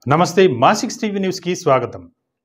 నమస్తే మాసిక్స్ టీవీ న్యూస్కి స్వాగతం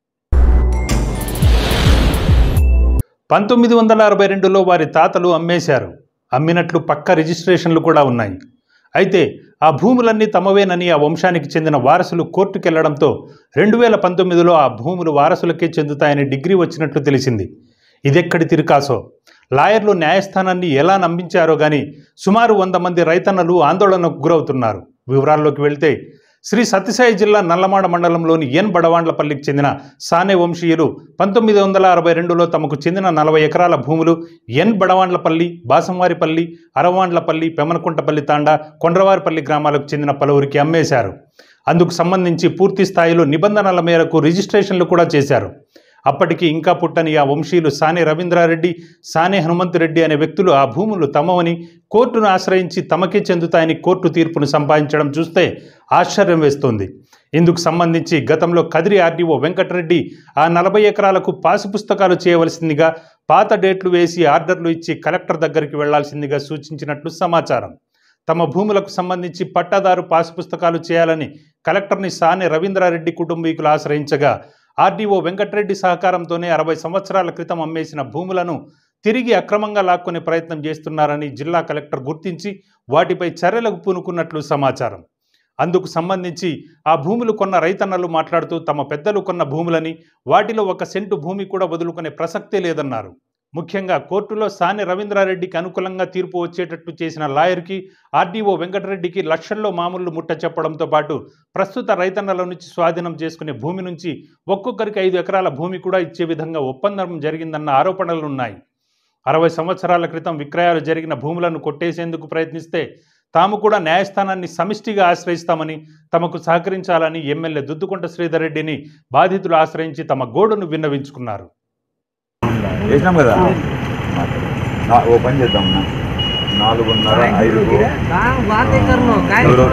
పంతొమ్మిది వందల అరవై రెండులో వారి తాతలు అమ్మేశారు అమ్మినట్లు పక్క రిజిస్ట్రేషన్లు కూడా ఉన్నాయి అయితే ఆ భూములన్నీ తమవేనని ఆ వంశానికి చెందిన వారసులు కోర్టుకెళ్లడంతో రెండు వేల పంతొమ్మిదిలో ఆ భూములు వారసులకే చెందుతాయని డిగ్రీ వచ్చినట్లు తెలిసింది ఇదెక్కడి తిరుకాసో లాయర్లు న్యాయస్థానాన్ని ఎలా నమ్మించారో గాని సుమారు వంద మంది రైతన్నలు ఆందోళనకు గురవుతున్నారు వివరాల్లోకి వెళ్తే శ్రీ సత్యసాయి జిల్లా నల్లమాడ మండలంలోని ఎన్ బడవాండ్లపల్లికి చెందిన సానే వంశీయులు పంతొమ్మిది వందల అరవై రెండులో తమకు చెందిన నలభై ఎకరాల భూములు ఎన్ బడవాండ్లపల్లి బాసంవారిపల్లి అరవాండ్లపల్లి పెమనకుంటపల్లి తాండా కొండ్రవారిపల్లి గ్రామాలకు చెందిన పలువురికి అమ్మేశారు అందుకు సంబంధించి పూర్తి స్థాయిలో నిబంధనల మేరకు రిజిస్ట్రేషన్లు కూడా చేశారు అప్పటికి ఇంకా పుట్టని ఆ వంశీయులు సానే రవీంద్రారెడ్డి సానే హనుమంతరెడ్డి అనే వ్యక్తులు ఆ భూములు తమవని కోర్టును ఆశ్రయించి తమకే చెందుతాయని కోర్టు తీర్పును సంపాదించడం చూస్తే ఆశ్చర్యం వేస్తోంది ఇందుకు సంబంధించి గతంలో కదిరి ఆర్డీఓ వెంకటరెడ్డి ఆ నలభై ఎకరాలకు పాసు పుస్తకాలు చేయవలసిందిగా పాత డేట్లు వేసి ఆర్డర్లు ఇచ్చి కలెక్టర్ దగ్గరికి వెళ్లాల్సిందిగా సూచించినట్లు సమాచారం తమ భూములకు సంబంధించి పట్టాదారు పాసు పుస్తకాలు చేయాలని కలెక్టర్ని సానే రవీంద్రారెడ్డి కుటుంబీకులు ఆశ్రయించగా ఆర్డీఓ వెంకటరెడ్డి సహకారంతోనే అరవై సంవత్సరాల క్రితం అమ్మేసిన భూములను తిరిగి అక్రమంగా లాక్కునే ప్రయత్నం చేస్తున్నారని జిల్లా కలెక్టర్ గుర్తించి వాటిపై చర్యలకు పూనుకున్నట్లు సమాచారం అందుకు సంబంధించి ఆ భూములు కొన్న రైతన్నలు మాట్లాడుతూ తమ పెద్దలు కొన్న భూములని వాటిలో ఒక సెంటు భూమి కూడా వదులుకునే ప్రసక్తే లేదన్నారు ముఖ్యంగా కోర్టులో సాని రవీంద్రారెడ్డికి అనుకూలంగా తీర్పు వచ్చేటట్టు చేసిన లాయర్కి ఆర్డీఓ వెంకటరెడ్డికి లక్షల్లో మామూలు ముట్ట చెప్పడంతో పాటు ప్రస్తుత రైతన్నల నుంచి స్వాధీనం చేసుకునే భూమి నుంచి ఒక్కొక్కరికి ఐదు ఎకరాల భూమి కూడా ఇచ్చే విధంగా ఒప్పందం జరిగిందన్న ఆరోపణలున్నాయి అరవై సంవత్సరాల క్రితం విక్రయాలు జరిగిన భూములను కొట్టేసేందుకు ప్రయత్నిస్తే తాము కూడా న్యాయస్థానాన్ని సమిష్టిగా ఆశ్రయిస్తామని తమకు సహకరించాలని ఎమ్మెల్యే దుద్దుకుంట శ్రీధర్ రెడ్డిని బాధితులు ఆశ్రయించి తమ గోడును విన్నవించుకున్నారు చేసినాం కదా నా- ఓ పని చేద్దాం నా నాలుగున్నర ఐదుకు काम बातें कर लो काय ఎవరు?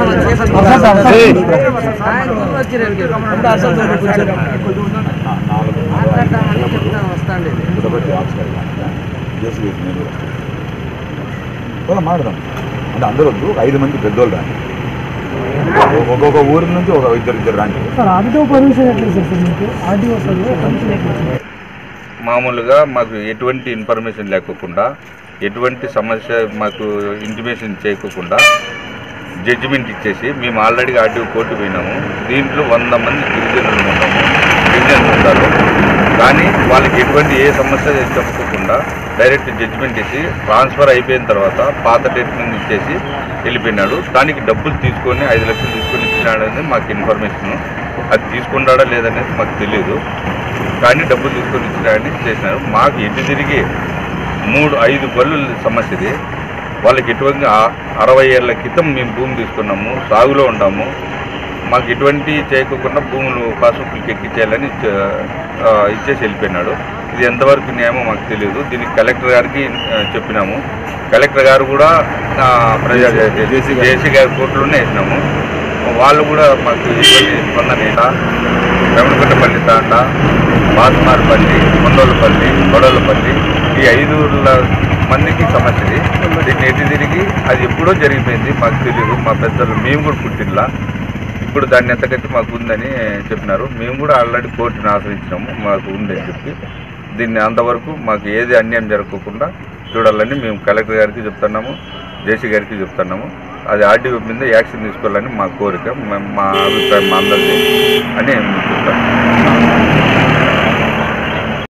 నా- నాలుగున్నర వస్తాండి కుదబట్టి ఆఫీస్కి చేసి నేను కూడా పోదాం మాట్లాడదాం అంటే అందరూ వద్దు ఒక ఐదు మంది పెద్దోళ్ళు రాండి ఒ- ఒక్కొక్క ఊరి నుంచి ఒక ఇద్దరు ఇద్దరు రాండి సార్ ఆర్డీఓ పర్మిషన్ ఎట్లేదు సార్ సార్ మీకు ఆర్డీఓ సార్ పర్మిషన్ ఎట్లేదు మామూలుగా మాకు ఎటువంటి ఇన్ఫర్మేషన్ లేకోకుండా ఎటువంటి సమస్య మాకు ఇంటిమేషన్ చేయకోకుండా జడ్జిమెంట్ ఇచ్చేసి మేము ఆల్రెడీ ఆర్టీఓ కోర్టు పోయినాము దీంట్లో వంద మంది గిరిజనులు ఉన్నాము గిరిజనులు ఉంటారు కానీ వాళ్ళకి ఎటువంటి ఏ సమస్య చెప్పకుండా డైరెక్ట్ జడ్జిమెంట్ ఇచ్చి ట్రాన్స్ఫర్ అయిపోయిన తర్వాత పాత డేట్ మీద ఇచ్చేసి వెళ్ళిపోయినాడు దానికి డబ్బులు తీసుకొని ఐదు లక్షలు తీసుకొని ఇచ్చినాడని మాకు ఇన్ఫర్మేషన్ అది తీసుకుంటాడా లేదనేది మాకు తెలియదు కానీ డబ్బులు తీసుకొని ఇచ్చినాడని చేసినారు మాకు ఎటు తిరిగి మూడు ఐదు బళ్ళు సమస్య ఇది వాళ్ళకి ఎటువంటి ఆ- అరవై ఏళ్ళ క్రితం మేము భూమి తీసుకున్నాము సాగులో ఉన్నాము మాకు ఎటువంటి చేయకోకుండా భూములు పాస్బుక్లకి ఎక్కించేయాలని ఇచ్చ- ఆ, ఇచ్చేసి వెళ్ళిపోయినాడు ఇది ఎంతవరకు న్యాయమో మాకు తెలియదు దీనికి కలెక్టర్ గారికి ఆ, చెప్పినాము కలెక్టర్ గారు కూడా ఆ, ప్రజా జేసీ జేసీ గారి కోర్టులోనే వేసినాము వాళ్ళు కూడా మాకు ఎటువంటి స్పందన ఇలా రమణకొండపల్లి తాండ బాస్మార్పల్లి కొండోలపల్లి గొడవలపల్లి ఈ ఐదు మందికి సమస్య ఇది దీన్ని ఎటు తిరిగి అది ఎప్పుడో జరిగిపోయింది మాకు తెలియదు మా పెద్దలు మేము కూడా పుట్టినలా ఇప్పుడు దాన్ని ఎంతకట్టి మాకు ఉందని చెప్పినారు మేము కూడా ఆల్రెడీ కోర్టుని ఆశ్రయించినాము మాకు ఉందని చెప్పి దీన్ని అంతవరకు మాకు ఏది అన్యాయం జరగకుండా చూడాలని మేము కలెక్టర్ గారికి చెప్తున్నాము జేసీ గారికి చెప్తున్నాము అది ఆర్డీఓ మీద యాక్షన్ తీసుకోవాలని మా కోరిక మా- మా అభిప్రాయం మా అందరిది అని చెప్తాను